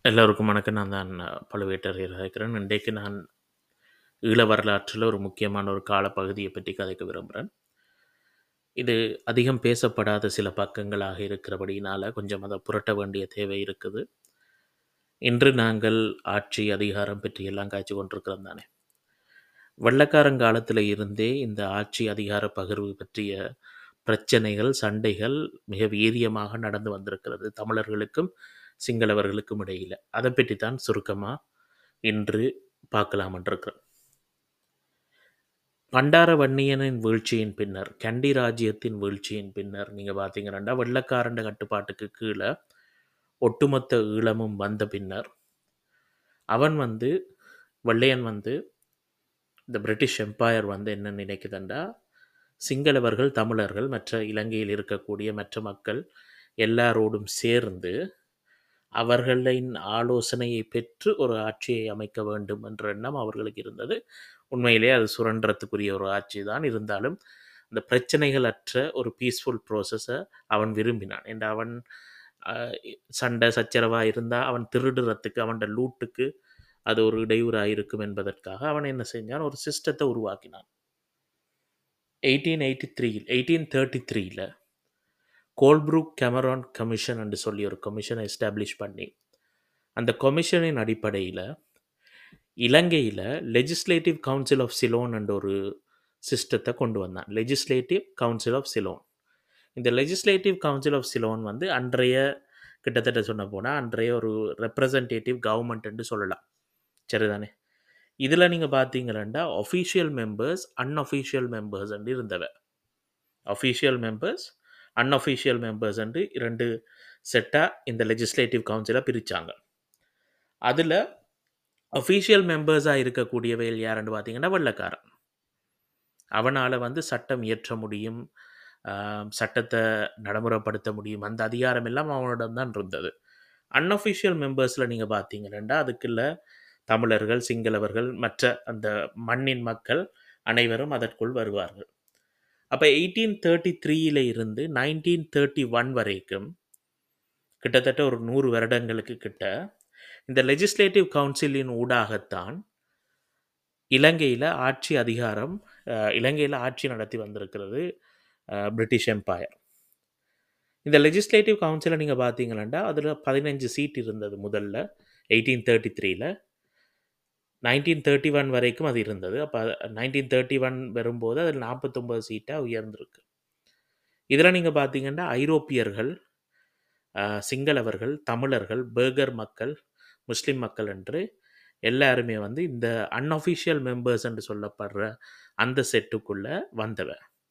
எல்லோருக்கும் வணக்கம். நான் தான் பழுவேட்டரையர் கதைக்கிறேன். இன்றைக்கு நான் ஈழ வரலாற்றில் ஒரு முக்கியமான ஒரு காலப்பகுதியை பற்றி கதைக்க விரும்புகிறேன். இது அதிகம் பேசப்படாத சில பக்கங்களாக இருக்கிறபடியினால கொஞ்சம் அதை புரட்ட வேண்டிய தேவை இருக்குது. இன்று நாங்கள் ஆட்சி அதிகாரம் பற்றி எல்லாம் காய்ச்சி கொண்டிருக்கிறோம் தானே. வெள்ளக்காரங்காலத்தில் இருந்தே இந்த ஆட்சி அதிகார பகிர்வு பற்றிய பிரச்சனைகள், சண்டைகள் மிக வீரியமாக நடந்து வந்திருக்கிறது. தமிழர்களுக்கும் சிங்களவர்களுக்கும் இடையில. அதை பற்றி தான் சுருக்கமா இன்று பார்க்கலாம்ன்றிருக்கிறோம். பண்டார வன்னியனின் வீழ்ச்சியின் பின்னர், கண்டி ராஜ்யத்தின் வீழ்ச்சியின் பின்னர் நீங்க பார்த்தீங்கன்னா, வெள்ளக்காரண்ட கட்டுப்பாட்டுக்கு கீழ ஒட்டுமொத்த ஈழமும் வந்த பின்னர், அவன் வந்து வெள்ளையன் வந்து இந்த பிரிட்டிஷ் எம்பையர் வந்து என்ன நினைக்குதுண்டா, சிங்களவர்கள், தமிழர்கள், மற்ற இலங்கையில் இருக்கக்கூடிய மற்ற மக்கள் எல்லாரோடும் சேர்ந்து அவர்களின் ஆலோசனையை பெற்று ஒரு ஆட்சியை அமைக்க வேண்டும் என்ற எண்ணம் அவர்களுக்கு இருந்தது. உண்மையிலேயே அது சுரண்டறதுக்குரிய ஒரு ஆட்சி தான். இருந்தாலும் அந்த பிரச்சனைகள் அற்ற ஒரு பீஸ்ஃபுல் ப்ராசஸை அவன் விரும்பினான். என்ற அவன் அ சண்டை சச்சரவா இருந்தா அவன் திருடுறதுக்கு, அவன்ட லூட்டுக்கு அது ஒரு இடையூறா இருக்கும் என்பதற்காக அவன் என்ன செஞ்சான், ஒரு சிஸ்டத்தை உருவாக்கினான். 1883 1833ல கோல்ப்ரூக் கேமரான் கமிஷன் என்று சொல்லி ஒரு கமிஷனை எஸ்டாப்ளிஷ் பண்ணி, அந்த கமிஷனின் அடிப்படையில இலங்கையில லெஜிஸ்லேட்டிவ் கவுன்சில் ஆஃப் சிலோன் என்ற ஒரு சிஸ்டத்தை கொண்டு வந்தான். Legislative council of Ceylon. இந்த லெஜிஸ்லேட்டிவ் கவுன்சில் ஆஃப் சிலோன் வந்து அன்றைய கிட்டத்தட்ட சொல்ல போனா அன்றைய ஒரு ரெப்ரசன்டேட்டிவ் கவர்மெண்ட் என்று சொல்லலாம். சரிதானே? இதுல நீங்க பார்த்தீங்கன்னா, ஆஃபிஷியல் மெம்பர்ஸ், அன்அஃபிஷியல் மெம்பர்ஸ் என்று இருந்தவ. ஆஃபிஷியல் மெம்பர்ஸ், அன்அஃபிஷியல் மெம்பர்ஸ் என்று 2 செட்டா இந்த லெஜிஸ்லேட்டிவ் கவுன்சில பிரிச்சாங்க. அதுல அஃபிஷியல் மெம்பர்ஸா இருக்கக்கூடியவைகள் யாருன்னு பார்த்தீங்கன்னா, வெள்ளைக்காரன். அவனால வந்து சட்டம் இயற்ற முடியும், அ சட்டத்தை நடைமுறைப்படுத்த முடியும். அந்த அதிகாரம் எல்லாம் அவனிடம் தான் இருந்தது. அன்அஃபிஷியல் மெம்பர்ஸ்ல நீங்க பார்த்தீங்கன்னா, அதுக்குள்ள தமிழர்கள், சிங்களவர்கள், மற்ற அந்த மண்ணின் மக்கள் அனைவரும் அதற்குள் வருவார்கள். அப்ப 1833ல இருந்து 1931 வரைக்கும் கிட்டத்தட்ட ஒரு 100 வருடங்களுக்கு கிட்ட இந்த லெஜிஸ்லேட்டிவ் கவுன்சிலின் ஊடாகத்தான் இலங்கையில ஆட்சி அதிகாரம் அ இலங்கையில ஆட்சி நடத்தி வந்திருக்கிறது அ பிரிட்டிஷ் எம்பையர். இந்த லெஜிஸ்லேட்டிவ் கவுன்சில நீங்க பார்த்தீங்கன்னா, அதுல 15 சீட் இருந்தது முதல்ல 1833ல. 1931 வரைக்கும் அது இருந்தது. அப்ப 1931 வரும்போது அதில் 49 சீட்டா உயர்ந்திருக்கு. இதுல நீங்க பார்த்தீங்கன்னா, ஐரோப்பியர்கள், அ சிங்களவர்கள், தமிழர்கள், பர்கர் மக்கள், முஸ்லிம் மக்கள் என்று எல்லாருமே வந்து இந்த அன்அஃபிஷியல் மெம்பர்ஸ் என்று சொல்லப்படுற அந்த செட்டுக்குள்ள வந்தவ.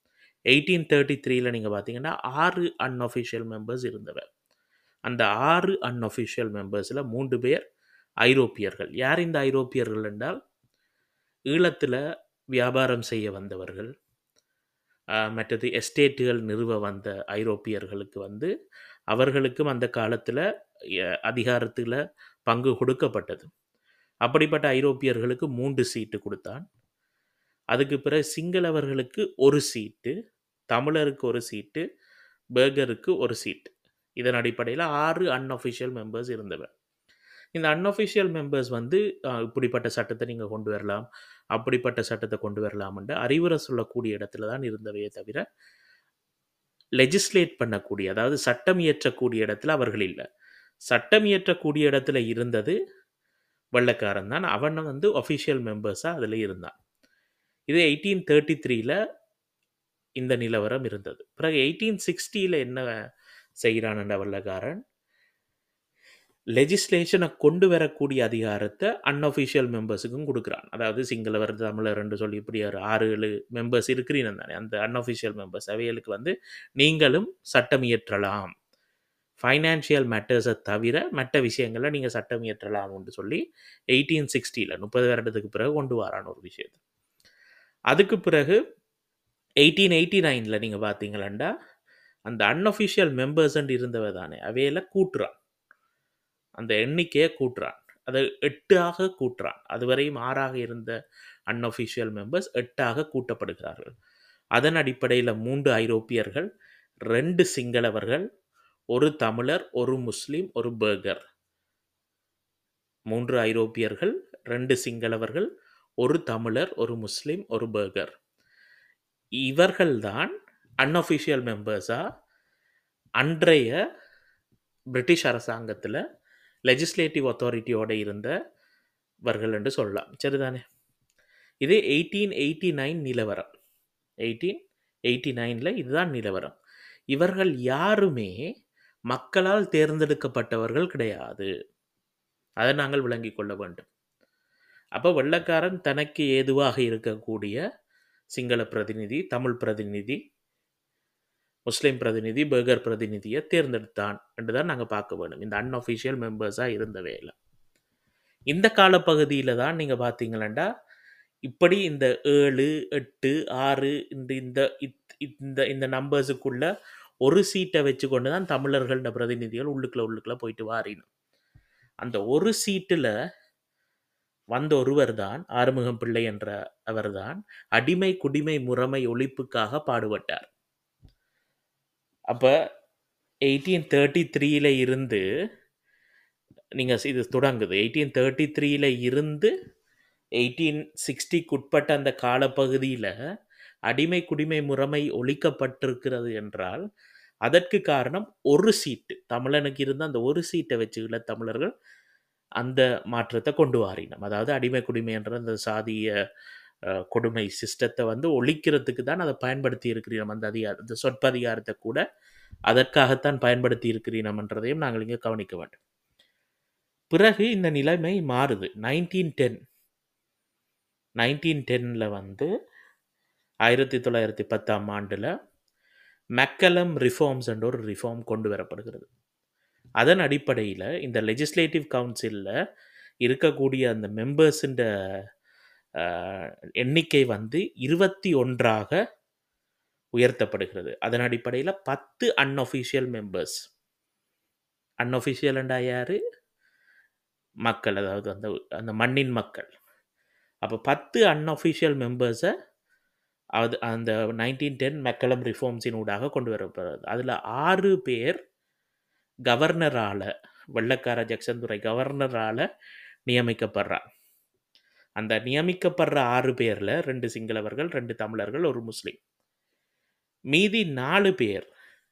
1833ல நீங்க பார்த்தீங்கன்னா, 6 அன்அஃபிஷியல் மெம்பர்ஸ் இருந்தவ. அந்த 6 அன்அஃபிஷியல் மெம்பர்ஸ்ல 3 பேர் ஐரோப்பியர்கள். யார் இந்த ஐரோப்பியர்கள் என்றால், ஈழத்தில வியாபாரம் செய்ய வந்தவர்கள், அ மற்றது எஸ்டேட்டுகள் நிறுவ வந்த ஐரோப்பியர்களுக்கு வந்து அவர்களுக்கும் அந்த காலத்தில எ அதிகாரத்தில பங்கு கொடுக்கப்பட்டது. அப்படிப்பட்ட ஐரோப்பியர்களுக்கு 3 சீட்டு குடுத்தான். அதுக்கு பிறகு சிங்களவர்களுக்கு 1 சீட்டு, தமிழருக்கு 1 சீட்டு, பர்கருக்கு 1 சீட். இதன் அடிப்படையில 6 அன்அஃபிஷியல் மெம்பர்ஸ் இருந்தவ. இந்த அன்அஃபிஷியல் மெம்பர்ஸ் வந்து அ இப்படிப்பட்ட சட்டத்தை நீங்க கொண்டு வரலாம், அப்படிப்பட்ட சட்டத்தை கொண்டு வரலாம் என்று அறிவுரை சொல்லக்கூடிய இடத்துல தான் இருந்தவையே தவிர, லெஜிஸ்லேட் பண்ணக்கூடிய அதாவது சட்டம் இயற்றக்கூடிய இடத்துல அவர்கள் இல்ல. சட்டம் இயற்றக்கூடிய இடத்துல இருந்தது வெள்ளைக்காரன் தான். அவன் வந்து ஆஃபிஷியல் மெம்பர்ஸா அதுல இருந்தான். இது 1833ல இந்த நிலவரம் இருந்தது. பிறகு 1860ல என்ன செய்கிறான் அந்த வெள்ளைக்காரன், லெஜிஸ்லேஷன கொண்டு வரக்கூடிய அதிகாரத்த அன்அஃபிஷியல் மெம்பர்ஸுக்கும் குடுக்குறான். அதாவது சிங்களவர், தமிழர் என்று சொல்லி இப்படி ஒரு 6, 7 மெம்பர்ஸ் இருக்கிறீனம் தானே. அந்த அன்அஃபிஷியல் மெம்பர்ஸ் அவைகளுக்கு வந்து நீங்களும் சட்டம் இயற்றலாம். ஃபைனான்சியல் மேட்டர்ஸ தவிர மற்ற விஷயங்கள்ல நீங்க சட்டம் இயற்றலாம் என்று சொல்லி 1860ல 30 வருடத்துக்கு பிறகு கொண்டு வாரான் ஒரு விஷயத்த. அதுக்கு பிறகு 1889ல நீங்க பார்த்தீங்களா, அந்த அன்அஃபிஷியல் மெம்பர்ஸ் என்று இருந்தவ தானே அவைகள கூட்டுறான். அந்த எண்ணிக்கைய கூட்டுறான். அத 8 ஆக கூட்டுறான். அதுவரையும் 6ஆக இருந்த அன்அஃபிஷியல் மெம்பர்ஸ் 8ஆக கூட்டப்படுகிறார்கள். அதன் அடிப்படையில 3 ஐரோப்பியர்கள், 2 சிங்களவர்கள், 1 தமிழர், 1 முஸ்லிம், 1 பர்கர். மூன்று ஐரோப்பியர்கள் ரெண்டு சிங்களவர்கள் ஒரு தமிழர் ஒரு முஸ்லிம் ஒரு பர்கர் இவர்கள்தான் அன்அஃபிஷியல் மெம்பர்ஸாக அன்றைய பிரிட்டிஷ் அரசாங்கத்தில் லெஜிஸ்லேட்டிவ் அத்தாரிட்டியோட இருந்தவர்கள் என்று சொல்லலாம் சரிதானே இது எயிட்டீன் எயிட்டி நைன் நிலவரம் எயிட்டீன் எயிட்டி நைனில் இதுதான் நிலவரம் இவர்கள் யாருமே மக்களால் தேர்ந்தெடுக்கப்பட்டவர்கள் கிடையாது அதை நாங்கள் விளங்கிக் கொள்ள வேண்டும் அப்போ வெள்ளக்காரன் தனக்கு ஏதுவாக இருக்கக்கூடிய சிங்கள பிரதிநிதி தமிழ் பிரதிநிதி முஸ்லீம் பிரதிநிதி பர்கர் பிரதிநிதியை தேர்ந்தெடுத்தான் என்று தான் நாங்கள் பார்க்க வேண்டும் இந்த அன்அஃபிஷியல் மெம்பர்ஸாக இருந்த வேலை இந்த காலப்பகுதியில் தான் நீங்கள் பார்த்தீங்களா இப்படி இந்த ஏழு எட்டு ஆறு இந்த இந்த இத்- இந்த இந்த நம்பர்ஸுக்குள்ள ஒரு சீட்டை வச்சு கொண்டு தான் தமிழர்கள்ட பிரதிநிதிகள் உள்ளுக்குள்ள உள்ளுக்குள்ள போயிட்டு வாரினும் அந்த ஒரு சீட்டில் வந்த ஒருவர் தான் ஆறுமுகம் பிள்ளை என்ற அவர்தான் அடிமை குடிமை முறைமை ஒழிப்புக்காக பாடுபட்டார் அப்போ எயிட்டீன் தேர்ட்டி த்ரீல இருந்து நீங்கள் இது தொடங்குது எயிட்டீன் தேர்ட்டி த்ரீல இருந்து எயிட்டீன் சிக்ஸ்டிக்கு உட்பட்ட அந்த காலப்பகுதியில் அடிமை குடிமை முறைமை ஒழிக்கப்பட்டிருக்கிறது என்றால் அதற்கு காரணம் ஒரு சீட்டு தமிழனுக்கு இருந்த அந்த ஒரு சீட்டை வச்சுக்கல தமிழர்கள் அந்த மாற்றத்தை கொண்டு வாரினம் அதாவது அடிமை குடிமை என்ற அந்த சாதிய அஹ், கொடுமை சிஸ்டத்தை வந்து ஒழிக்கிறதுக்கு தான் அதை பயன்படுத்தி இருக்கிறோம் அந்த அதிகார அந்த சொற்பதிகாரத்தை கூட அதற்காகத்தான் பயன்படுத்தி இருக்கிறோம் என்றதையும் நாங்கள் இங்கே கவனிக்க வேண்டும் பிறகு இந்த நிலைமை மாறுது நைன்டீன் டென் நைன்டீன் டென்னில் வந்து ஆயிரத்தி தொள்ளாயிரத்தி பத்தாம் ஆண்டில் மெக்கலம் ரிஃபார்ம்ஸ் என்ற ஒரு ரிஃபார்ம் கொண்டு வரப்படுகிறது அதன் அடிப்படையில் இந்த லெஜிஸ்லேட்டிவ் கவுன்சிலில் இருக்கக்கூடிய அந்த மெம்பர்ஸுன்ற எண்ணிக்கை வந்து இருபத்தி ஒன்றாக உயர்த்தப்படுகிறது அதன் அடிப்படையில் பத்து அன்அஃபிஷியல் மெம்பர்ஸ் அன்அஃபிஷியல்ண்டா யார் மக்கள் அதாவது அந்த அந்த மண்ணின் மக்கள் அப்போ பத்து அன்அஃபிஷியல் மெம்பர்ஸை அது அந்த நைன்டீன் டென் மெக்கலம் ரிஃபார்ம்ஸின் ஊடாக கொண்டு வரப்படுறது அதில் ஆறு பேர் கவர்னரால் வெள்ளக்கார ஜக்சன் துறை கவர்னரால் நியமிக்கப்படுறார் அந்த நியமிக்கப்படுற ஆறு பேரில் ரெண்டு சிங்களவர்கள் ரெண்டு தமிழர்கள் ஒரு முஸ்லீம் மீதி நாலு பேர்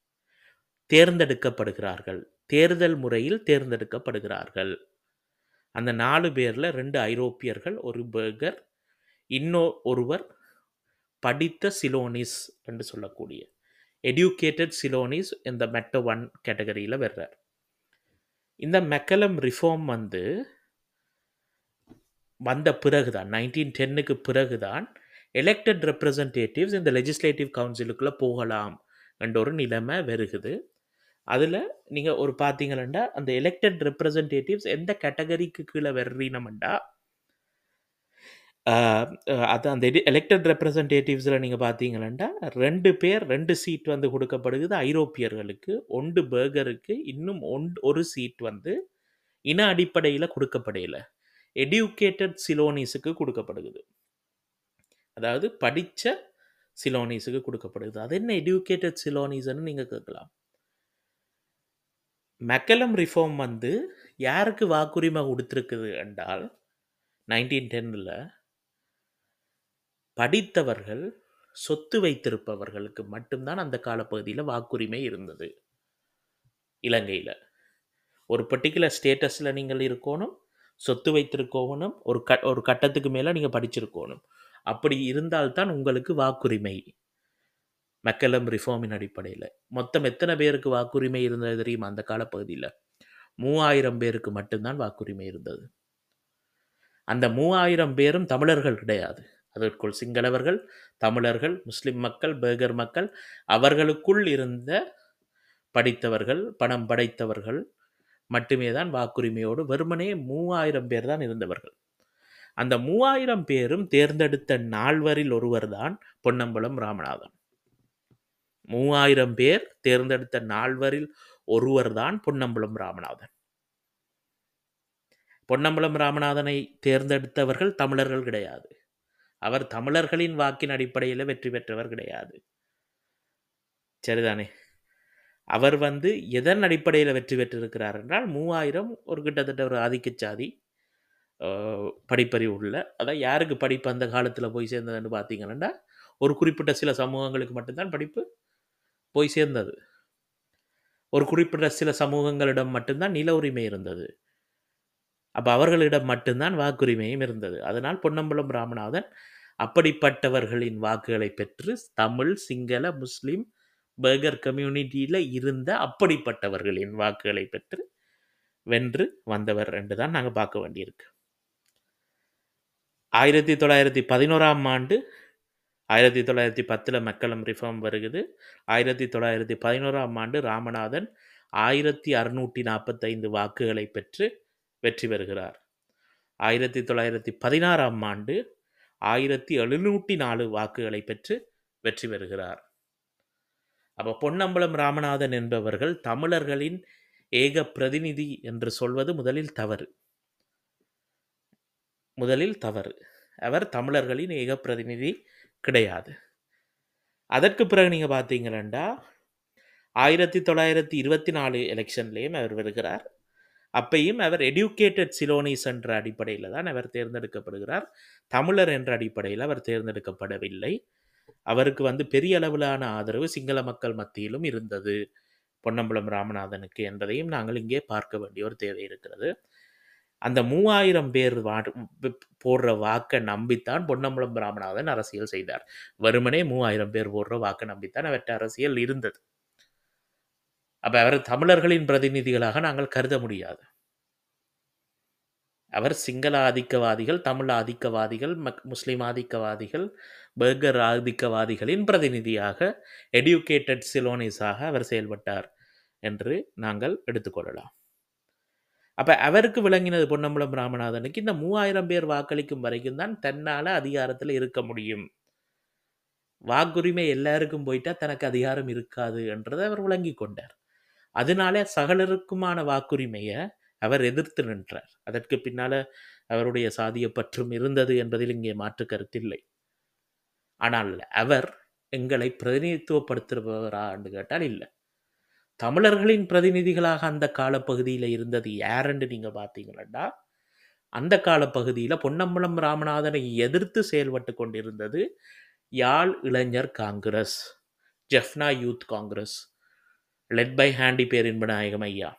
தேர்ந்தெடுக்கப்படுகிறார்கள் தேர்தல் முறையில் தேர்ந்தெடுக்கப்படுகிறார்கள் அந்த நாலு பேரில் ரெண்டு ஐரோப்பியர்கள் ஒரு பர்கர் இன்னோ ஒருவர் படித்த சிலோனிஸ் என்று சொல்லக்கூடிய educated சிலோனிஸ் இந்த மெட்ட ஒன் கேட்டகரியில் வர்றார் இந்த மெக்கலம் ரிஃபார்ம் வந்து வந்த பிறகுதான் நைன்டீன் டென்னுக்கு பிறகுதான் எலெக்டட் ரெப்ரசன்டேட்டிவ்ஸ் இந்த லெஜிஸ்லேட்டிவ் கவுன்சிலுக்குள்ளே போகலாம் என்ற ஒரு நிலைமை வருகுது அதில் நீங்கள் ஒரு பார்த்தீங்கன்னா அந்த எலெக்டட் ரெப்ரசன்டேட்டிவ்ஸ் எந்த கேட்டகரிக்கு கீழே வர்றீனமெண்டா ஆஹ் அஹ் அது அந்த எலெக்டட் ரெப்ரசன்டேட்டிவ்ஸில் நீங்கள் பார்த்தீங்கன்னா ரெண்டு பேர் ரெண்டு சீட் வந்து கொடுக்கப்படுகிறது ஐரோப்பியர்களுக்கு ஒன்று பர்கருக்கு இன்னும் ஒன் ஒரு சீட் வந்து இன அடிப்படையில் கொடுக்கப்படையில எடுகேட்டட் சிலோனிஸுக்கு கொடுக்கப்படுகிறது அதாவது படித்த சிலோனிஸுக்கு கொடுக்கப்படுகிறது அது என்ன எடுகேட்டட் சிலோனிஸ்ன்னு நீங்கள் கேட்கலாம் மெக்கலம் ரிஃபார்ம் வந்து யாருக்கு வாக்குரிமை கொடுத்துருக்குது என்றால் நைன்டீன் டென்னில் படித்தவர்கள் சொத்து வைத்திருப்பவர்களுக்கு மட்டும்தான் அந்த காலப்பகுதியில் வாக்குரிமை இருந்தது இலங்கையில் ஒரு பர்டிகுலர் ஸ்டேட்டஸில் நீங்கள் இருக்கணும் சொத்து வைத்திருக்கணும் ஒரு க ஒரு கட்டத்துக்கு மேலே நீங்கள் படிச்சிருக்கணும் அப்படி இருந்தால்தான் உங்களுக்கு வாக்குரிமை மெக்கலம் ரிஃபார்மின் அடிப்படையில் மொத்தம் எத்தனை பேருக்கு வாக்குரிமை இருந்தது தெரியுமா அந்த காலப்பகுதியில் மூவாயிரம் பேருக்கு மட்டும்தான் வாக்குரிமை இருந்தது அந்த மூவாயிரம் பேரும் தமிழர்கள் கிடையாது அதற்குள் சிங்களவர்கள் தமிழர்கள் முஸ்லிம் மக்கள் பேகர் மக்கள் அவர்களுக்குள் இருந்த படித்தவர்கள் பணம் படைத்தவர்கள் மட்டுமே தான் வாக்குரிமையோடு வெறுமனே மூவாயிரம் பேர் தான் இருந்தவர்கள் அந்த மூவாயிரம் பேரும் தேர்ந்தெடுத்த நால்வரில் ஒருவர் தான் பொன்னம்பலம் ராமநாதன் மூவாயிரம் பேர் தேர்ந்தெடுத்த நால்வரில் ஒருவர் தான் பொன்னம்பலம் ராமநாதன் பொன்னம்பலம் ராமநாதனை தேர்ந்தெடுத்தவர்கள் தமிழர்கள் கிடையாது அவர் தமிழர்களின் வாக்கின் அடிப்படையில் வெற்றி பெற்றவர் கிடையாது சரிதானே அவர் வந்து எதன் அடிப்படையில் வெற்றி பெற்றிருக்கிறார் என்றால் மூவாயிரம் ஒரு கிட்டத்தட்ட ஒரு ஆதிக்க சாதி அஹ், படிப்பறிவு உள்ள அதான் யாருக்கு படிப்பு அந்த காலத்தில் போய் சேர்ந்ததுன்னு பார்த்தீங்கன்னா ஒரு குறிப்பிட்ட சில சமூகங்களுக்கு மட்டும்தான் படிப்பு போய் சேர்ந்தது ஒரு குறிப்பிட்ட சில சமூகங்களிடம் மட்டும்தான் நில உரிமை இருந்தது அப்போ அவர்களிடம் மட்டும்தான் வாக்குரிமையும் இருந்தது அதனால் பொன்னம்பலம் ராமநாதன் அப்படிப்பட்டவர்களின் வாக்குகளை பெற்று தமிழ் சிங்கள முஸ்லிம் பர்கர் கம்யூனிட்டியில் இருந்த அப்படிப்பட்டவர்களின் வாக்குகளை பெற்று வென்று வந்தவர் என்று தான் நாங்கள் பார்க்க வேண்டியிருக்கு ஆயிரத்தி தொள்ளாயிரத்தி பதினோராம் ஆண்டு ஆயிரத்தி தொள்ளாயிரத்தி பத்தில் மக்களம் ரிஃபார்ம் வருகுது ஆயிரத்தி தொள்ளாயிரத்தி பதினோராம் ஆண்டு ராமநாதன் ஆயிரத்தி அறுநூற்றி நாற்பத்தைந்து வாக்குகளை பெற்று வெற்றி பெறுகிறார் ஆயிரத்தி தொள்ளாயிரத்தி பதினாறாம் ஆண்டு ஆயிரத்தி எழுநூற்றி நாலு வாக்குகளை பெற்று வெற்றி பெறுகிறார் அப்போ பொன்னம்பலம் ராமநாதன் என்பவர்கள் தமிழர்களின் ஏக பிரதிநிதி என்று சொல்வது முதலில் தவறு முதலில் தவறு அவர் தமிழர்களின் ஏக பிரதிநிதி கிடையாது அதற்கு பிறகு நீங்கள் பார்த்தீங்கன்னா ஆயிரத்தி தொள்ளாயிரத்தி இருபத்தி நாலு எலெக்ஷன்லேயும் அவர் வருகிறார் அப்பையும் அவர் எடுக்கேட்டட் சிலோனிஸ் என்ற அடிப்படையில் தான் அவர் தேர்ந்தெடுக்கப்படுகிறார் தமிழர் என்ற அடிப்படையில் அவர் தேர்ந்தெடுக்கப்படவில்லை அவருக்கு வந்து பெரிய அளவிலான ஆதரவு சிங்கள மக்கள் மத்தியிலும் இருந்தது பொன்னம்பலம் ராமநாதனுக்கு என்பதையும் நாங்கள் இங்கே பார்க்க வேண்டிய ஒரு தேவை இருக்கிறது அந்த மூவாயிரம் பேர் வா- போடுற வாக்கை நம்பித்தான் பொன்னம்பலம் ராமநாதன் அரசியல் செய்தார் வெறுமனே மூவாயிரம் பேர் போடுற வாக்கை நம்பித்தான் அவற்றை அரசியல் இருந்தது அப்ப அவர் தமிழர்களின் பிரதிநிதிகளாக நாங்கள் கருத முடியாது அவர் சிங்கள ஆதிக்கவாதிகள் தமிழ் ஆதிக்கவாதிகள் மக் முஸ்லிம் ஆதிக்கவாதிகள் பர்கர் ஆதிக்கவாதிகளின் பிரதிநிதியாக எடுக்கேட்டட் சிலோனிஸாக அவர் செயல்பட்டார் என்று நாங்கள் எடுத்துக்கொள்ளலாம் அப்ப அவருக்கு விளங்கினது பொன்னம்பலம் ராமநாதனுக்கு இந்த மூவாயிரம் பேர் வாக்களிக்கும் வரைக்கும் தான் தன்னால அதிகாரத்தில் இருக்க முடியும் வாக்குரிமை எல்லாருக்கும் போயிட்டா தனக்கு அதிகாரம் இருக்காது என்றதை அவர் விளங்கி கொண்டார் அதனால சகலருக்குமான வாக்குரிமையை அவர் எதிர்த்து நின்றார் அதற்கு பின்னால அவருடைய சாதிய பற்றும் இருந்தது என்பதில் இங்கே மாற்று கருத்தில்லை ஆனால் அவர் எங்களை பிரதிநிதித்துவப்படுத்துபவரா என்று கேட்டால் இல்லை தமிழர்களின் பிரதிநிதிகளாக அந்த காலப்பகுதியில் இருந்தது யாருன்னு நீங்க பார்த்தீங்கன்னா அந்த காலப்பகுதியில் பொன்னம்பலம் ராமநாதனை எதிர்த்து செயல்பட்டு கொண்டிருந்தது யாழ் இளைஞர் Congress Jaffna youth congress led by Handy Perinba Nayagam ஐயா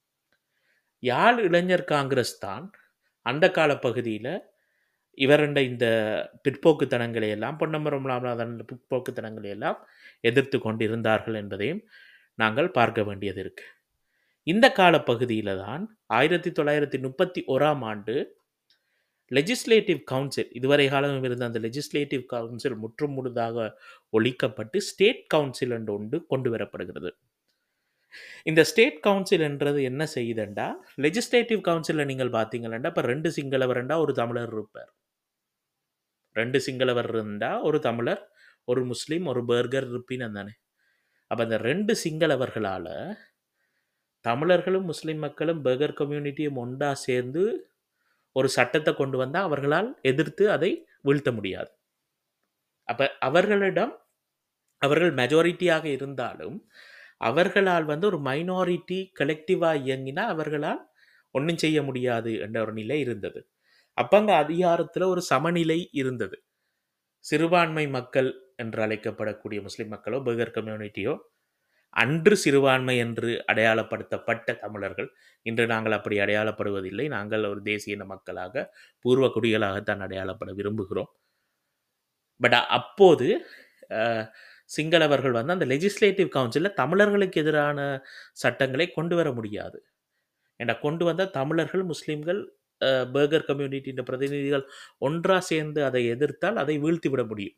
யாழ் இளைஞர் காங்கிரஸ் தான் அந்த காலப்பகுதியில் இவருண்ட இந்த பிற்போக்குத்தனங்களை எல்லாம் பொன்னம்பலம் ராமநாதன் பிற்போக்குத்தனங்களை எல்லாம் எதிர்த்து கொண்டிருந்தார்கள் என்பதையும் நாங்கள் பார்க்க வேண்டியது இருக்கு இந்த காலப்பகுதியில் தான் ஆயிரத்தி தொள்ளாயிரத்தி முப்பத்தி ஓராம் ஆண்டு லெஜிஸ்லேட்டிவ் கவுன்சில் இதுவரை காலம் இருந்த அந்த லெஜிஸ்லேட்டிவ் கவுன்சில் முற்றும் முழுதாக ஒழிக்கப்பட்டு ஸ்டேட் கவுன்சில் என்று ஒன்று கொண்டு வரப்படுகிறது இந்த ஸ்டேட் கவுன்சில் என்றது என்ன செய்யுதுண்டா லெஜிஸ்லேட்டிவ் கவுன்சிலில் நீங்கள் பார்த்தீங்கன்னா இப்போ ரெண்டு சிங்களவர் இருந்தா ஒரு தமிழர் இருப்பார் ரெண்டு சிங்களவர் இருந்தா ஒரு தமிழர் ஒரு முஸ்லீம் ஒரு பர்கர் இருப்பினம் தானே அப்போ அந்த ரெண்டு சிங்களவர்களால் தமிழர்களும் முஸ்லீம் மக்களும் பர்கர் கம்யூனிட்டியும் ஒன்றா சேர்ந்து ஒரு சட்டத்தை கொண்டு வந்தால் அவர்களால் எதிர்த்து அதை வீழ்த்த முடியாது அப்போ அவர்களிடம் அவர்கள் மெஜாரிட்டியாக இருந்தாலும் அவர்களால் வந்து ஒரு மைனாரிட்டி கலெக்டிவாக இயங்கினா அவர்களால் ஒன்றும் செய்ய முடியாது என்ற ஒரு நிலை இருந்தது அப்போ அங்கே அதிகாரத்தில் ஒரு சமநிலை இருந்தது சிறுபான்மை மக்கள் என்று அழைக்கப்படக்கூடிய முஸ்லிம் மக்களோ பர்கர் கம்யூனிட்டியோ அன்று சிறுபான்மை என்று அடையாளப்படுத்தப்பட்ட தமிழர்கள் இன்று நாங்கள் அப்படி அடையாளப்படுவதில்லை நாங்கள் ஒரு தேசிய இன மக்களாக பூர்வ குடிகளாகத்தான் அடையாளப்பட விரும்புகிறோம் பட் அப்போது அஹ், சிங்களவர்கள் வந்து அந்த லெஜிஸ்லேட்டிவ் கவுன்சிலில் தமிழர்களுக்கு எதிரான சட்டங்களை கொண்டு வர முடியாது ஏன்னா கொண்டு வந்த தமிழர்கள் முஸ்லீம்கள் பர்கர் கம்யூனிட்டியின் பிரதிநிதிகள் ஒன்றா சேர்ந்து அதை எதிர்த்தால் அதை வீழ்த்தி விட முடியும்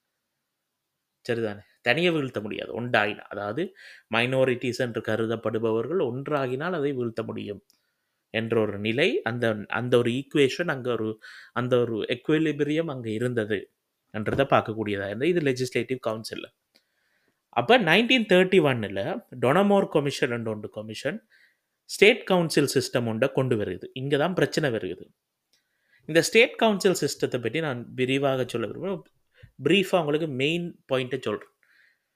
சரிதானே தனியே வீழ்த்த முடியாது ஒன்றாகினா அதாவது மைனாரிட்டிஸ் என்று கருதப்படுபவர்கள் ஒன்றாகினால் அதை வீழ்த்த முடியும் என்ற ஒரு நிலை அந்த அந்த ஒரு ஈக்குவேஷன் அங்கே ஒரு அந்த ஒரு எக்விலிபிரியம் அங்கே இருந்தது என்றதை பார்க்கக்கூடியதாக இருந்தது இது லெஜிஸ்லேட்டிவ் கவுன்சிலில் அப்போ நைன்டீன் தேர்ட்டி ஒன்னில் டொனமோர் கமிஷன் என்ற ஒன்று கமிஷன் ஸ்டேட் கவுன்சில் சிஸ்டம் ஒன்றை கொண்டு வருது இங்கே தான் பிரச்சனை வருகிறது இந்த ஸ்டேட் கவுன்சில் சிஸ்டத்தை பற்றி நான் விரிவாக சொல்ல விரும்புகிறேன் ப்ரீஃபாக உங்களுக்கு மெயின் பாயிண்ட்டை சொல்கிறேன்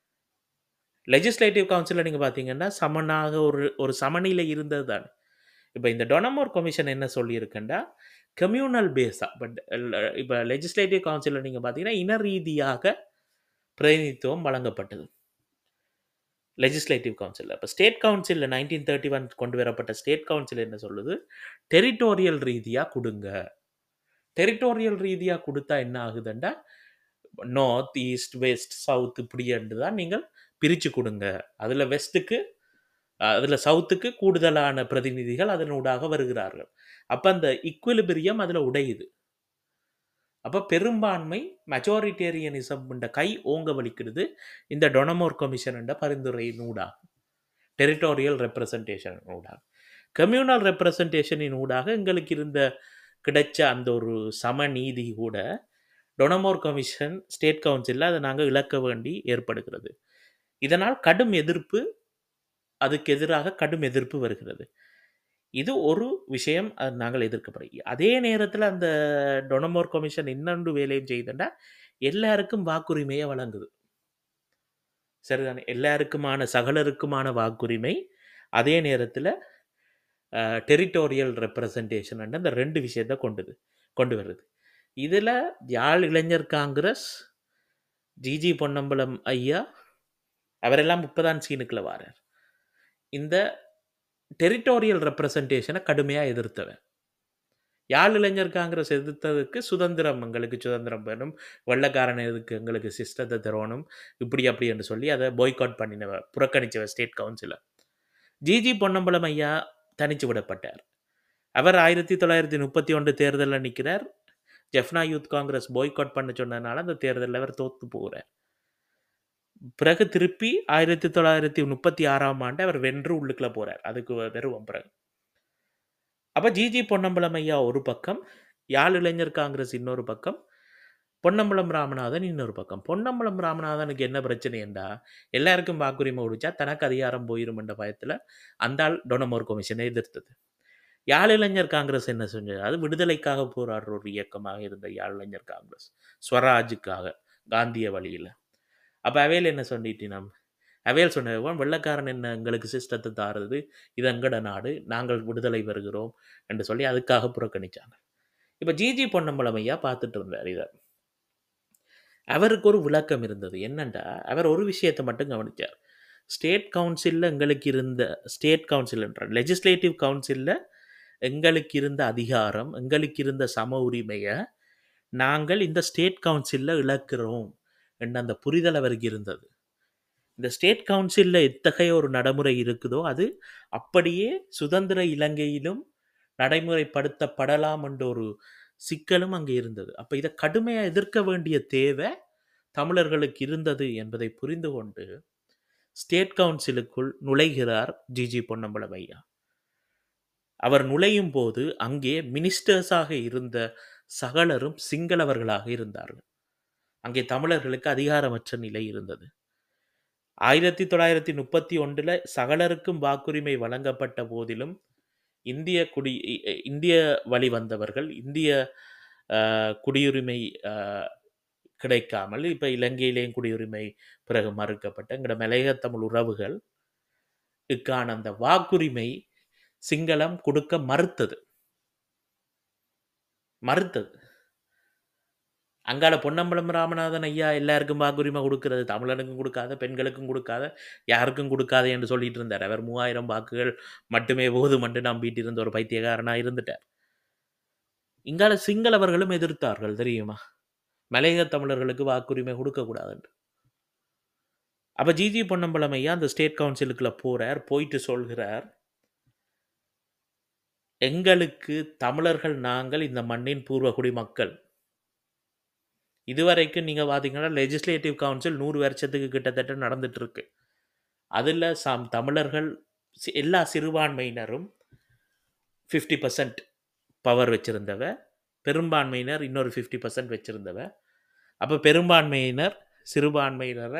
லெஜிஸ்லேட்டிவ் கவுன்சிலில் நீங்கள் பார்த்தீங்கன்னா சமனாக ஒரு ஒரு சமநிலை இருந்தது தானே இப்போ இந்த டொனமோர் கமிஷன் என்ன சொல்லியிருக்குண்டா கம்யூனல் பேஸாக பட் இப்போ லெஜிஸ்லேட்டிவ் கவுன்சிலில் நீங்கள் பார்த்தீங்கன்னா இன ரீதியாக பிரதிநிதித்துவம் வழங்கப்பட்டது லெஜிஸ்லேட்டிவ் கவுன்சில் இப்போ ஸ்டேட் கவுன்சிலில் நைன்டீன் தேர்ட்டி ஒன் கொண்டு வரப்பட்ட ஸ்டேட் கவுன்சில் என்ன சொல்லுது டெரிட்டோரியல் ரீதியாக கொடுங்க டெரிட்டோரியல் ரீதியாக கொடுத்தா என்ன ஆகுதுண்டா நார்த் ஈஸ்ட் வெஸ்ட் சவுத் இப்படின்ட்டு தான் நீங்கள் பிரித்து கொடுங்க அதில் வெஸ்ட்டுக்கு அதில் சவுத்துக்கு கூடுதலான பிரதிநிதிகள் அதனூடாக வருகிறார்கள் அப்போ அந்த இக்குவிலிபிரியம் அதில் உடையுது அப்போ பெரும்பான்மை மெஜாரிட்டேரியனிசம் கை ஓங்க வலிக்கிறது இந்த டொனமோர் கமிஷன் என்ற பரிந்துரையின் ஊடாக டெரிட்டோரியல் ரெப்ரசன்டேஷன் ஊடாக கம்யூனல் ரெப்ரசன்டேஷனின் ஊடாக எங்களுக்கு இருந்த கிடைச்ச அந்த ஒரு சமநீதி கூட டொனமோர் கமிஷன் ஸ்டேட் கவுன்சிலில் அதை நாங்கள் இழக்க வேண்டி ஏற்படுகிறது இதனால் கடும் எதிர்ப்பு அதுக்கு எதிராக கடும் எதிர்ப்பு வருகிறது இது ஒரு விஷயம் அது நாங்கள் எதிர்க்கப்படுகிறோம் அதே நேரத்தில் அந்த டொனமோர் கமிஷன் இன்னொன்று வேலையும் செய்தண்டா எல்லாருக்கும் வாக்குரிமையை வழங்குது சரிதானே எல்லாருக்குமான சகலருக்குமான வாக்குரிமை அதே நேரத்தில் டெரிட்டோரியல் ரெப்ரசன்டேஷன் அந்த ரெண்டு விஷயத்த கொண்டுது கொண்டு வருது இதில் யாழ் இளைஞர் காங்கிரஸ் ஜிஜி பொன்னம்பலம் ஐயா அவரெல்லாம் முப்பதாம் சீனுக்குள்ள வாரார் இந்த டெரிட்டோரியல் ரெப்ரசன்டேஷனை கடுமையாக எதிர்த்தவன் யாழ் இளைஞர் காங்கிரஸ் எதிர்த்ததுக்கு சுதந்திரம் எங்களுக்கு சுதந்திரம் வேணும் வெள்ளக்காரன் எதுக்கு எங்களுக்கு சிஸ்டத்தை தரணும் இப்படி அப்படி என்று சொல்லி அதை பாய்காட் பண்ணினவ புறக்கணிச்சவ ஸ்டேட் கவுன்சிலர் ஜிஜி பொன்னம்பலம் ஐயா தனிச்சு விடப்பட்டார் அவர் ஆயிரத்தி தொள்ளாயிரத்தி முப்பத்தி ஒன்று தேர்தலில் நிற்கிறார் ஜெஃப்னா யூத் காங்கிரஸ் பாய்காட் பண்ண சொன்னதுனால அந்த தேர்தலில் அவர் தோத்து போகிறார் பிறகு திருப்பி ஆயிரத்தி தொள்ளாயிரத்தி முப்பத்தி ஆறாம் ஆண்டு அவர் வென்று உள்ளுக்குள்ள போறார் அதுக்கு வெறுவம் பிறகு அப்போ ஜிஜி பொன்னம்பலம் ஐயா ஒரு பக்கம் யாழ் இளைஞர் காங்கிரஸ் இன்னொரு பக்கம் பொன்னம்பலம் ராமநாதன் இன்னொரு பக்கம் பொன்னம்பலம் ராமநாதனுக்கு என்ன பிரச்சனை என்றா எல்லாருக்கும் வாக்குரிமை ஒழிச்சா தனக்கு அதிகாரம் போயிரும் என்ற பயத்தில் அந்த ஆள் டொனமோர் கமிஷனை எதிர்த்தது யாழ் இளைஞர் காங்கிரஸ் என்ன செஞ்சது அது விடுதலைக்காக போராடுற ஒரு இயக்கமாக இருந்த யாழ் இளைஞர் காங்கிரஸ் ஸ்வராஜுக்காக காந்திய வழியில் அப்போ அவையில் என்ன சொல்லிட்டினம் அவையில் சொன்னவன் வெள்ளக்காரன் என்ன எங்களுக்கு சிஸ்டத்தை தாருது இது எங்கட நாடு நாங்கள் விடுதலை வருகிறோம் என்று சொல்லி அதுக்காக புறக்கணிச்சாங்க இப்போ ஜிஜி பொன்னம்பலம் ஐயா பார்த்துட்டு இருந்தார் இதை அவருக்கு ஒரு விளக்கம் இருந்தது என்னண்டா அவர் ஒரு விஷயத்தை மட்டும் கவனிச்சார் ஸ்டேட் கவுன்சிலில் எங்களுக்கு இருந்த ஸ்டேட் கவுன்சில் என்ற லெஜிஸ்லேட்டிவ் கவுன்சிலில் எங்களுக்கு இருந்த அதிகாரம் எங்களுக்கு இருந்த சம உரிமையை நாங்கள் இந்த ஸ்டேட் கவுன்சிலில் இழக்கிறோம் என்ற அந்த புரிதல் அவருக்கு இருந்தது இந்த ஸ்டேட் கவுன்சிலில் எத்தகைய ஒரு நடைமுறை இருக்குதோ அது அப்படியே சுதந்திர இலங்கையிலும் நடைமுறைப்படுத்தப்படலாம் என்ற ஒரு சிக்கலும் அங்கே இருந்தது அப்போ இதை கடுமையாக எதிர்க்க வேண்டிய தேவை தமிழர்களுக்கு இருந்தது என்பதை புரிந்து கொண்டு ஸ்டேட் கவுன்சிலுக்குள் நுழைகிறார் ஜிஜி பொன்னம்பலம் ஐயா அவர் நுழையும் போது அங்கே மினிஸ்டர்ஸாக இருந்த சகலரும் சிங்களவர்களாக இருந்தார்கள் அங்கே தமிழர்களுக்கு அதிகாரமற்ற நிலை இருந்தது ஆயிரத்தி தொள்ளாயிரத்தி முப்பத்தி ஒன்றில் சகலருக்கும் வாக்குரிமை வழங்கப்பட்ட போதிலும் இந்திய குடி இந்திய வழி வந்தவர்கள் இந்திய குடியுரிமை கிடைக்காமல் இப்போ இலங்கையிலேயும் குடியுரிமை பிறகு மறுக்கப்பட்ட எங்களோட மலையக தமிழ் உறவுகள் இக்கான அந்த வாக்குரிமை சிங்களம் கொடுக்க மறுத்தது மறுத்தது அங்கால பொன்னம்பலம் ராமநாதன் ஐயா எல்லாருக்கும் வாக்குரிமை கொடுக்கிறது தமிழனுக்கும் கொடுக்காத பெண்களுக்கும் கொடுக்காத யாருக்கும் கொடுக்காத என்று சொல்லிட்டு இருந்தார் அவர் மூவாயிரம் வாக்குகள் மட்டுமே போதும் என்று நம்பிட்டு இருந்த ஒரு பைத்தியக்காரனாக இருந்துட்டார் இங்கால சிங்களவர்களும் எதிர்த்தார்கள் தெரியுமா மலையக தமிழர்களுக்கு வாக்குரிமை கொடுக்கக்கூடாது என்று அப்போ ஜிஜி பொன்னம்பலம் ஐயா அந்த ஸ்டேட் கவுன்சிலுக்குள்ள போறார் போயிட்டு சொல்கிறார் எங்களுக்கு தமிழர்கள் நாங்கள் இந்த மண்ணின் பூர்வகுடி மக்கள் இதுவரைக்கும் நீங்கள் பார்த்தீங்கன்னா லெஜிஸ்லேட்டிவ் கவுன்சில் நூறு வருஷத்துக்கு கிட்டத்தட்ட நடந்துட்டு இருக்கு அதில் சாம் தமிழர்கள் எல்லா சிறுபான்மையினரும் ஃபிஃப்டி பர்சன்ட் பவர் வச்சுருந்தவ பெரும்பான்மையினர் இன்னொரு ஃபிஃப்டி பர்சன்ட் வச்சுருந்தவ அப்போ பெரும்பான்மையினர் சிறுபான்மையினரை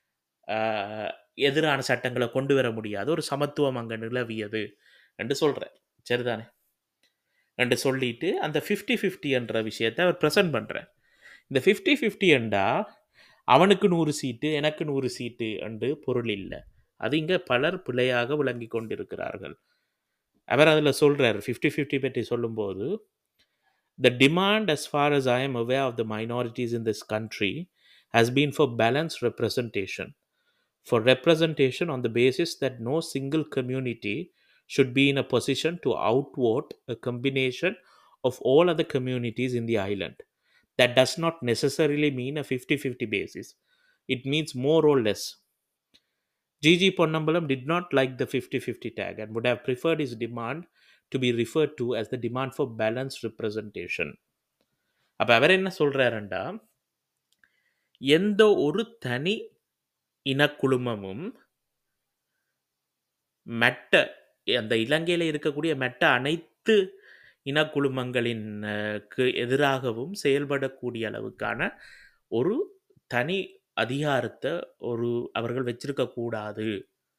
எதிரான சட்டங்களை கொண்டு வர முடியாத ஒரு சமத்துவம் அங்கே நிலவியது என்று சொல்கிறார் சரிதானே என்று சொல்லிட்டு அந்த ஃபிஃப்டி ஃபிஃப்டி என்ற விஷயத்தை அவர் ப்ரெசன்ட் பண்ணுறார் இந்த ஃபிஃப்டி ஃபிஃப்டி என்றா அவனுக்கு நூறு சீட்டு எனக்கு நூறு சீட்டு என்று பொருள் இல்லை அது இங்கே பலர் பிழையாக விளங்கி கொண்டிருக்கிறார்கள் அவர் அதில் சொல்றார் ஃபிஃப்டி ஃபிஃப்டி பற்றி சொல்லும்போது The demand, as far as I am aware of the minorities in this country, has been for balanced representation. For representation on the basis that no single community should be in a position to outvote a combination of all other communities in the island. That does not necessarily mean a 50 50 basis, it means more or less. Gigi Ponnambalam did not like the 50 50 tag and would have preferred his demand to be referred to as the demand for balanced representation. அப்ப அவர் என்ன சொல்றாருண்டா எந்த ஒரு தனி இனக்குழுமமும் மெட்ட அந்த இலங்கையில் இருக்கக்கூடிய மெட்ட அனைத்து இனக்குழுமங்களின் அஹ், க்கு எதிராகவும் செயல்படக்கூடிய அளவுக்கான ஒரு தனி அதிகாரத்தை ஒரு அவர்கள் வச்சிருக்க கூடாது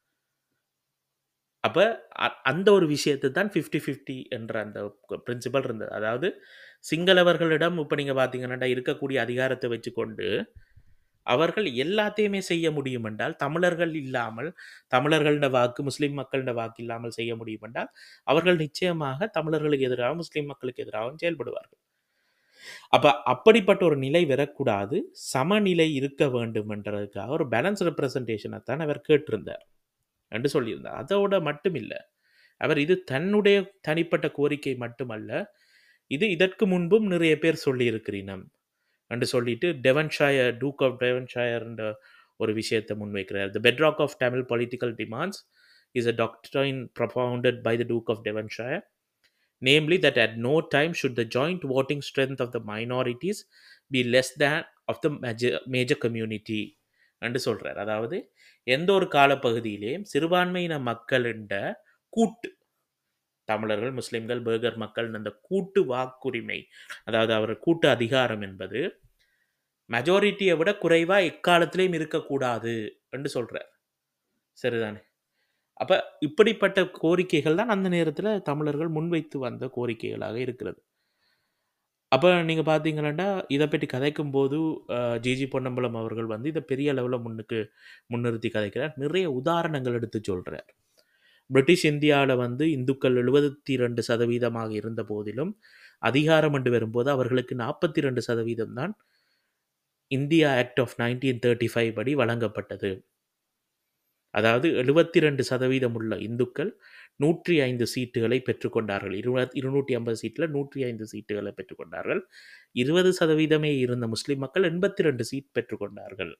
அப்ப அ- அந்த ஒரு விஷயத்தை தான் 50 50 என்ற அந்த பிரின்சிபல் இருந்தது அதாவது சிங்களவர்களிடம் இப்போ நீங்க பார்த்தீங்கன்னா இருக்கக்கூடிய அதிகாரத்தை வச்சுக்கொண்டு அவர்கள் எல்லாத்தையுமே செய்ய முடியும் என்றால் தமிழர்கள் இல்லாமல் தமிழர்கள வாக்கு முஸ்லிம் மக்களோட வாக்கு இல்லாமல் செய்ய முடியும் என்றால் அவர்கள் நிச்சயமாக தமிழர்களுக்கு எதிராக முஸ்லிம் மக்களுக்கு எதிராகவும் செயல்படுவார்கள் அப்ப அப்படிப்பட்ட ஒரு நிலை வரக்கூடாது சமநிலை இருக்க வேண்டும் என்றதுக்காக ஒரு பேலன்ஸ் ரெப்ரசன்டேஷனை தான் அவர் கேட்டிருந்தார் என்று சொல்லியிருந்தார் அதோட மட்டும் இல்லை அவர் இது தன்னுடைய தனிப்பட்ட கோரிக்கை மட்டுமல்ல இது இதற்கு முன்பும் நிறைய பேர் சொல்லியிருக்கிறீனம் என்று சொல்லிட்டு டெவன்ஷாயர் டூக் ஆஃப் டெவன்ஷாயர்ன்ற ஒரு விஷயத்தை முன்வைக்கிறார் the bedrock of Tamil political demands is a doctrine propounded by the Duke of Devonshire, namely that at no time should the joint voting strength of the minorities be less than of the major, major community என்று சொல்றார் அதாவது எந்த ஒரு காலப்பகுதியிலேயும் சிறுபான்மையின மக்களிட கூட்டு தமிழர்கள் முஸ்லிம்கள் Berger மக்கள் அந்த கூட்டு வாக்குரிமை அதாவது அவர் கூட்டு அதிகாரம் என்பது மெஜாரிட்டியை விட குறைவா எக்காலத்திலையும் இருக்கக்கூடாது என்று சொல்றார் சரிதானே அப்ப இப்படிப்பட்ட கோரிக்கைகள் தான் அந்த நேரத்தில் தமிழர்கள் முன்வைத்து வந்த கோரிக்கைகளாக இருக்கிறது அப்போ நீங்கள் பார்த்தீங்கன்னா இதை பற்றி கதைக்கும் போது அஹ், ஜிஜி பொன்னம்பலம் அவர்கள் வந்து இதை பெரிய அளவில் முன்னுக்கு முன்னிறுத்தி கதைக்கிறார் நிறைய உதாரணங்கள் எடுத்து சொல்கிறார் பிரிட்டிஷ் இந்தியாவில் வந்து இந்துக்கள் எழுபத்தி ரெண்டு சதவீதமாக இருந்த போதிலும் அதிகாரம் என்று வரும்போது அவர்களுக்கு நாற்பத்தி ரெண்டு சதவீதம் தான் India act of nineteen thirty five படி வழங்கப்பட்டது அதாவது எழுபத்தி ரெண்டு சதவீதம் உள்ள இந்துக்கள் நூற்றி ஐந்து சீட்டுகளை பெற்றுக்கொண்டார்கள் இருபத் இருநூற்றி ஐம்பது சீட்டில் நூற்றி ஐந்து சீட்டுகளை பெற்றுக்கொண்டார்கள் இருபது சதவீதமே இருந்த முஸ்லிம் மக்கள் எண்பத்தி ரெண்டு சீட் பெற்றுக்கொண்டார்கள்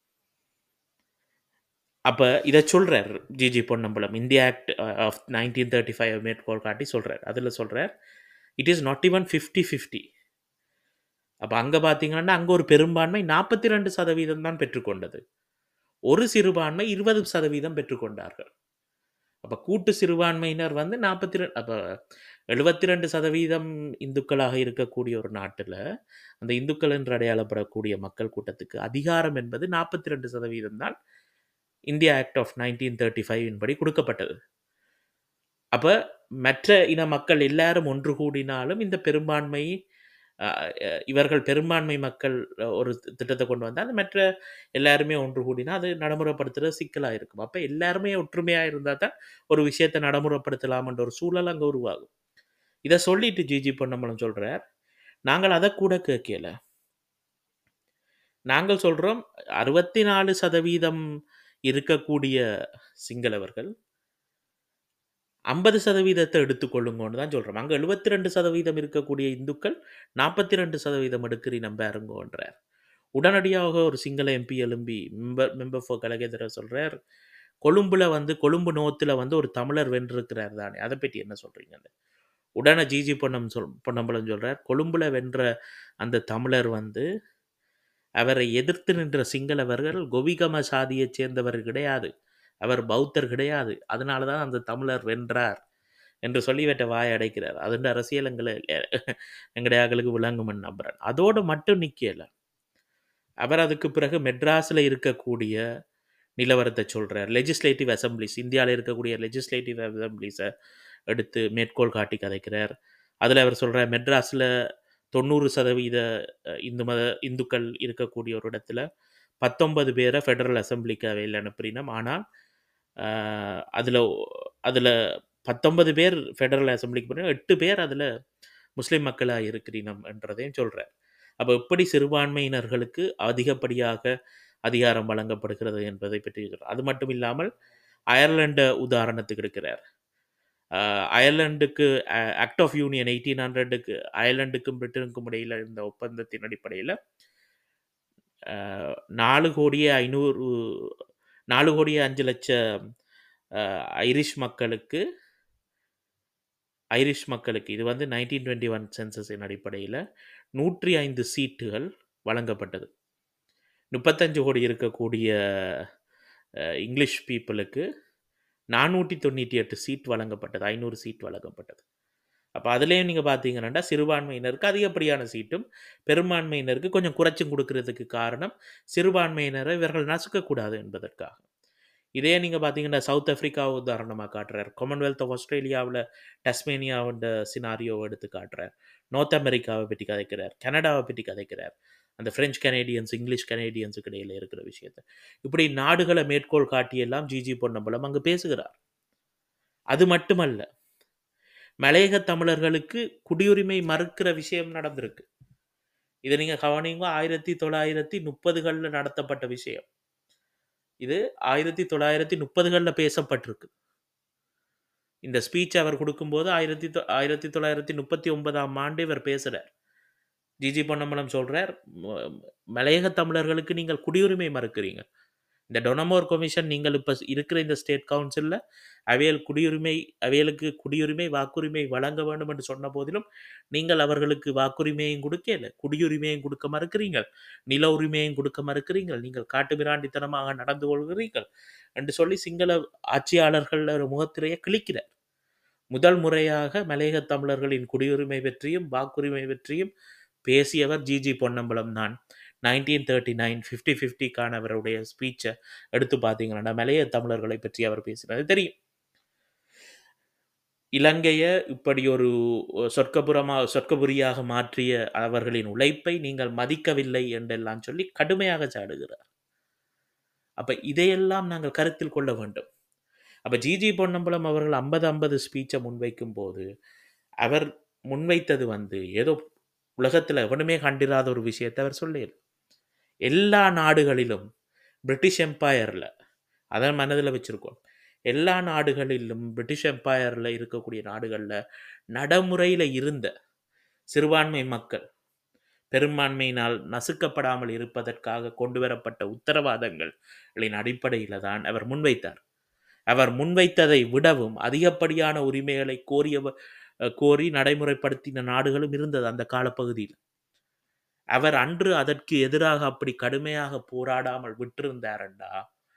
அப்போ இதை சொல்கிறார் G G Ponnambalam India act of nineteen thirty five மேற்கோள் காட்டி சொல்கிறார் அதில் சொல்கிறார் it is not even fifty fifty அப்போ அங்கே பார்த்தீங்கன்னா அங்கே ஒரு பெரும்பான்மை நாற்பத்தி ரெண்டு சதவீதம் தான் பெற்றுக்கொண்டது ஒரு சிறுபான்மை இருபது சதவீதம் பெற்றுக்கொண்டார்கள் அப்போ கூட்டு சிறுபான்மையினர் வந்து நாற்பத்தி ரெண்டு அப்போ எழுபத்தி ரெண்டு சதவீதம் இந்துக்களாக இருக்கக்கூடிய ஒரு நாட்டில் அந்த இந்துக்கள் என்று அடையாளப்படக்கூடிய மக்கள் கூட்டத்துக்கு அதிகாரம் என்பது நாற்பத்தி ரெண்டு சதவீதம் தான் India act of nineteen thirty five படி கொடுக்கப்பட்டது அப்போ மற்ற இன மக்கள் எல்லாரும் ஒன்று கூடினாலும் இந்த பெரும்பான்மை அஹ், அஹ், இவர்கள் பெரும்பான்மை மக்கள் அஹ், ஒரு திட்டத்தை கொண்டு வந்தால் அந்த மற்ற எல்லாருமே ஒன்று கூடினா அது நடைமுறைப்படுத்துறது சிக்கலாக இருக்கும் அப்போ எல்லாருமே ஒற்றுமையாக இருந்தால் தான் ஒரு விஷயத்தை நடைமுறைப்படுத்தலாம்ன்ற ஒரு சூழல் அங்கே உருவாகும் இதை சொல்லிட்டு ஜிஜி பொன்னம்பலம் சொல்கிறார் நாங்கள் அதை கூட கேட்கல நாங்கள் சொல்கிறோம் அறுபத்தி நாலு சதவீதம் இருக்கக்கூடிய சிங்களவர்கள் ஐம்பது சதவீதத்தை எடுத்துக்கொள்ளுங்கன்னு தான் சொல்கிறோம் அங்கே எழுபத்தி ரெண்டு சதவீதம் இருக்கக்கூடிய இந்துக்கள் நாற்பத்தி ரெண்டு சதவீதம் எடுக்கிறி நம்ப இறங்குன்றார் உடனடியாக ஒரு சிங்கள எம்பி எழும்பி மெம்பர் மெம்பர் ஃபார் கலகேதர சொல்கிறார் கொழும்புல வந்து கொழும்பு நோத்தில் வந்து ஒரு தமிழர் வென்றிருக்கிறார் தானே அதை பற்றி என்ன சொல்கிறீங்க உடனே ஜிஜி பொன்னம் சொல் பொன்னம்பலம் சொல்கிறார் கொழும்புல வென்ற அந்த தமிழர் வந்து அவரை எதிர்த்து நின்ற சிங்களவர்கள் கோவிகம சாதியைச் சேர்ந்தவர் கிடையாது அவர் பௌத்தர் கிடையாது அதனால தான் அந்த தமிழர் வென்றார் என்று சொல்லி இவற்றை வாய் அடைக்கிறார் அதுன்ற அரசியல் எங்களை எங்களுடைய ஆக்களுக்கு விளங்குமென்னு நம்புறேன் அதோடு மட்டும் நிற்கல அவர் அதுக்கு பிறகு மெட்ராஸில் இருக்கக்கூடிய நிலவரத்தை சொல்கிறார் லெஜிஸ்லேட்டிவ் அசம்பிளிஸ் இந்தியாவில் இருக்கக்கூடிய லெஜிஸ்லேட்டிவ் அசம்பிளிஸை எடுத்து மேற்கோள் காட்டி கதைக்கிறார் அதில் அவர் சொல்கிறார் மெட்ராஸில் தொண்ணூறு சதவீத அஹ், இந்து மத இந்துக்கள் இருக்கக்கூடிய ஒரு இடத்துல பத்தொன்பது பேரை ஃபெடரல் அசம்பிளிக்கு அவையில் அனுப்புறினோம் ஆனால் அதில் அதில் பத்தொன்பது பேர் ஃபெடரல் அசம்பிளிக்கு போனோம் எட்டு பேர் அதில் முஸ்லீம் மக்களாக இருக்கிறினம் என்றதையும் சொல்கிறார் அப்போ எப்படி சிறுபான்மையினர்களுக்கு அதிகப்படியாக அதிகாரம் வழங்கப்படுகிறது என்பதை பற்றி சொல்றார். அது மட்டும் இல்லாமல் அயர்லாண்டை உதாரணத்துக்கு எடுக்கிறார் அஹ் அயர்லாந்துக்கு ஆக்ட் ஆஃப் யூனியன் எயிட்டீன் ஹண்ட்ரடுக்கு அயர்லாந்துக்கும் பிரிட்டனுக்கும் இடையில் இருந்த ஒப்பந்தத்தின் அடிப்படையில் நாலு கோடியே ஐநூறு நாலு கோடியே அஞ்சு லட்சம் அஹ், ஐரிஷ் மக்களுக்கு ஐரிஷ் மக்களுக்கு இது வந்து நைன்டீன் டுவெண்ட்டி ஒன் சென்சஸின் அடிப்படையில் நூற்றி ஐந்து சீட்டுகள் வழங்கப்பட்டது முப்பத்தஞ்சு கோடி இருக்கக்கூடிய அஹ், இங்கிலீஷ் பீப்புளுக்கு நானூற்றி தொண்ணூற்றி எட்டு சீட் வழங்கப்பட்டது ஐநூறு சீட் வழங்கப்பட்டது அப்போ அதுலேயும் நீங்கள் பார்த்தீங்கன்னா சிறுபான்மையினருக்கு அதிகப்படியான சீட்டும் பெரும்பான்மையினருக்கு கொஞ்சம் குறைச்சும் கொடுக்கறதுக்கு காரணம் சிறுபான்மையினரை இவர்கள் நசுக்கக்கூடாது என்பதற்காக இதே நீங்கள் பார்த்தீங்கன்னா சவுத் ஆப்பிரிக்காவை உதாரணமாக காட்டுறார் காமன்வெல்த் ஆஃப் ஆஸ்திரேலியாவில் டஸ்மேனியாவோட சினாரியோவை எடுத்து காட்டுறார் நார்த் அமெரிக்காவை பற்றி கதைக்கிறார் கனடாவை பற்றி கதைக்கிறார் அந்த பிரெஞ்சு கனேடியன்ஸ் இங்கிலீஷ் கனேடியன்ஸுக்கு இடையில இருக்கிற விஷயத்தை இப்படி நாடுகளை மேற்கோள் காட்டியெல்லாம் ஜிஜி பொன்னம்பலம் அங்கு பேசுகிறார் அது மட்டுமல்ல மலையக தமிழர்களுக்கு குடியுரிமை மறுக்கிற விஷயம் நடந்திருக்கு இதை நீங்கள் கவனிங்க ஆயிரத்தி தொள்ளாயிரத்தி முப்பதுகளில் நடத்தப்பட்ட விஷயம் இது ஆயிரத்தி தொள்ளாயிரத்தி முப்பதுகளில் பேசப்பட்டிருக்கு இந்த ஸ்பீச் அவர் கொடுக்கும்போது ஆயிரத்தி தொ ஆயிரத்தி தொள்ளாயிரத்தி முப்பத்தி ஒன்பதாம் ஆண்டு இவர் பேசுகிறார் ஜிஜி பொன்னம்பலம் சொல்கிறார் மலையக தமிழர்களுக்கு நீங்கள் குடியுரிமை மறுக்கிறீங்க இந்த டொனமோர் கமிஷன் நீங்கள் இப்போ இருக்கிற இந்த ஸ்டேட் கவுன்சிலில் அவையல் குடியுரிமை அவையலுக்கு குடியுரிமை வாக்குரிமை வழங்க வேண்டும் என்று சொன்ன போதிலும் நீங்கள் அவர்களுக்கு வாக்குரிமையும் கொடுக்கல குடியுரிமையும் கொடுக்க மறுக்கிறீர்கள் நில உரிமையும் கொடுக்க மறுக்கிறீர்கள் நீங்கள் காட்டு மிராண்டித்தனமாக நடந்து கொள்கிறீர்கள் என்று சொல்லி சிங்கள ஆட்சியாளர்கள் ஒரு முகத்திரையை கிழிக்கிறார் முதல் முறையாக மலையக தமிழர்களின் குடியுரிமை பற்றியும் வாக்குரிமை பற்றியும் பேசியவர் ஜிஜி பொன்னம்பலம் தான் நைன்டீன் தேர்ட்டி நைன் ஃபிஃப்டி ஃபிஃப்டிக்கான அவருடைய ஸ்பீச்சை எடுத்து பார்த்தீங்கன்னா மலைய தமிழர்களை பற்றி அவர் பேசினது தெரியும் இலங்கையை இப்படி ஒரு சொர்க்கபுரமாக சொர்க்கபுரியாக மாற்றிய அவர்களின் உழைப்பை நீங்கள் மதிக்கவில்லை என்றெல்லாம் சொல்லி கடுமையாக சாடுகிறார் அப்ப இதையெல்லாம் நாங்கள் கருத்தில் கொள்ள வேண்டும் அப்ப ஜிஜி பொன்னம்பலம் அவர்கள் ஐம்பது ஐம்பது ஸ்பீச்சை முன்வைக்கும் போது அவர் முன்வைத்தது வந்து ஏதோ உலகத்தில் எவனுமே கண்டிராத ஒரு விஷயத்தை அவர் சொல்லியது எல்லா நாடுகளிலும் பிரிட்டிஷ் எம்பையரில் அதை மனதில் வச்சுருக்கோம் எல்லா நாடுகளிலும் பிரிட்டிஷ் எம்பையரில் இருக்கக்கூடிய நாடுகளில் நடைமுறையில் இருந்த சிறுபான்மை மக்கள் பெரும்பான்மையினால் நசுக்கப்படாமல் இருப்பதற்காக கொண்டு வரப்பட்ட உத்தரவாதங்களின் அடிப்படையில் தான் அவர் முன்வைத்தார் அவர் முன்வைத்ததை விடவும் அதிகப்படியான உரிமைகளை கோரியவ கோரி நடைமுறைப்படுத்தின நாடுகளும் இருந்தது அந்த காலப்பகுதியில் அவர் அன்று அதற்கு எதிராக அப்படி கடுமையாக போராடாமல் விட்டிருந்தாரண்டா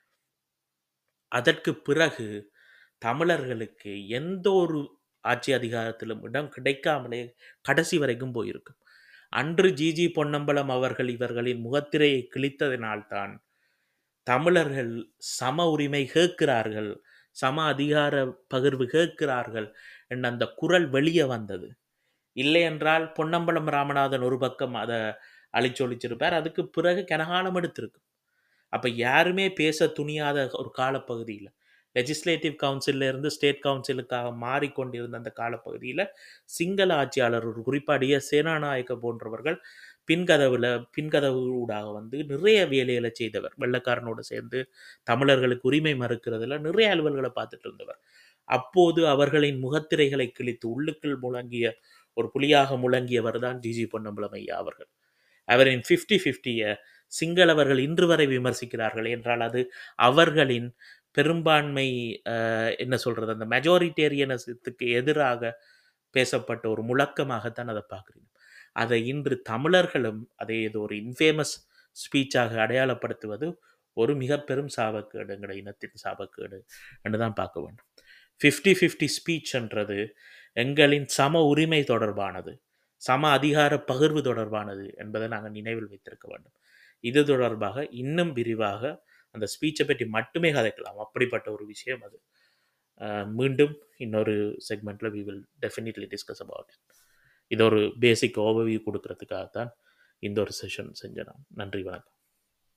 அதற்கு பிறகு தமிழர்களுக்கு எந்த ஒரு ஆட்சி அதிகாரத்திலும் இடம் கிடைக்காமலே கடைசி வரைக்கும் போயிருக்கும் அன்று ஜிஜி பொன்னம்பலம் அவர்கள் இவர்களின் முகத்திரையை கிழித்ததினால்தான் தமிழர்கள் சம உரிமை கேட்கிறார்கள் சம அதிகார பகிர்வு கேட்கிறார்கள் என்ற அந்த குரல் வெளியே வந்தது இல்லை என்றால் பொன்னம்பலம் ராமநாதன் ஒரு பக்கம் அதை அழிச்சொலிச்சிருப்பார் அதுக்கு பிறகு கனகாலம் எடுத்திருக்கு அப்போ யாருமே பேச துணியாத ஒரு காலப்பகுதியில் லெஜிஸ்லேட்டிவ் கவுன்சிலில் இருந்து ஸ்டேட் கவுன்சிலுக்காக மாறிக்கொண்டிருந்த அந்த காலப்பகுதியில் சிங்கள ஆட்சியாளர் ஒரு குறிப்பாடிய சேனாநாயக்க போன்றவர்கள் பின்கதவுல பின்கதவு ஊடாக வந்து நிறைய வேலைகளை செய்தவர் வெள்ளக்காரனோடு சேர்ந்து தமிழர்களுக்கு உரிமை மறுக்கிறதுல நிறைய அலுவல்களை பார்த்துட்டு இருந்தவர் அப்போது அவர்களின் முகத்திரைகளை கிழித்து உள்ளுக்குள் முழங்கிய ஒரு புலியாக முழங்கியவர் தான் ஜிஜி பொன்னம்பலம் ஐயா அவர்கள் அவரின் ஃபிஃப்டி ஃபிஃப்டியை சிங்களவர்கள் இன்று வரை விமர்சிக்கிறார்கள் என்றால் அது அவர்களின் பெரும்பான்மை என்ன சொல்கிறது அந்த மெஜாரிட்டேரியனத்துக்கு எதிராக பேசப்பட்ட ஒரு முழக்கமாகத்தான் அதை பார்க்குறீங்க அதை இன்று தமிழர்களும் அதை இது ஒரு இன்ஃபேமஸ் ஸ்பீச்சாக அடையாளப்படுத்துவது ஒரு மிக பெரும் சாபக்கேடு எங்களோட இனத்தின் சாபக்கேடு என்று தான் பார்க்க வேண்டும் ஃபிஃப்டி ஃபிஃப்டி ஸ்பீச்ன்றது எங்களின் சம உரிமை தொடர்பானது சம அதிகார பகிர்வு தொடர்பானது என்பதை நாங்கள் நினைவில் வைத்திருக்க வேண்டும் இது தொடர்பாக இன்னும் விரிவாக அந்த ஸ்பீச்சை பற்றி மட்டுமே கதைக்கலாம் அப்படிப்பட்ட ஒரு விஷயம் அது மீண்டும் இன்னொரு செக்மெண்ட்டில் we will definitely discuss about it இது ஒரு பேசிக் ஓவர்வியூ கொடுக்கறதுக்காக தான் இந்த ஒரு செஷன் செஞ்சேன் நான் நன்றி வணக்கம்